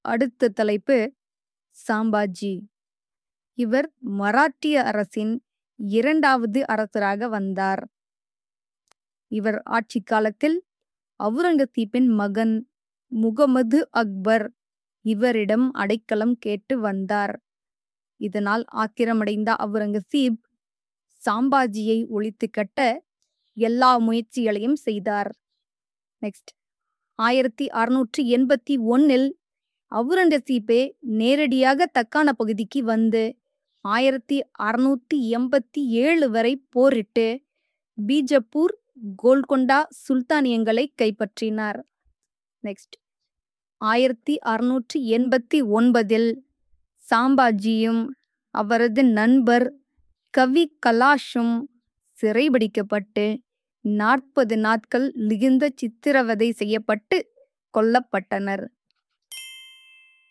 அடுத்த தலைப்பு சாம்பாஜி இவர் மராட்டிய அரசின் இரண்டாவது அரசராக வந்தார் இவர் ஆட்சி காலத்தில் அவுரங்கசீப்பின் மகன் முகமது அக்பர் இவரிடம் அடைக்கலம் கேட்டு வந்தார் இதனால் ஆத்திரமடைந்த அவுரங்கசீப் சாம்பாஜியை ஒழித்து கட்ட எல்லா முயற்சிகளையும் செய்தார் நெக்ஸ்ட் ஆயிரத்தி அறுநூற்றி எண்பத்தி ஒன்னில் அவுரங்கசீப்பே நேரடியாக தக்கான பகுதிக்கு வந்து ஆயிரத்தி அறுநூத்தி எண்பத்தி ஏழு வரை போரிட்டு பீஜப்பூர் கோல்கொண்டா சுல்தானியங்களை கைப்பற்றினார் நெக்ஸ்ட் ஆயிரத்தி அறுநூற்றி எண்பத்தி ஒன்பதில் சாம்பாஜியும் அவரது நண்பர் கவி கலாஷும் சிறைபிடிக்கப்பட்டு நாற்பது நாட்கள் மிகுந்த சித்திரவதை செய்யப்பட்டு கொல்லப்பட்டனர்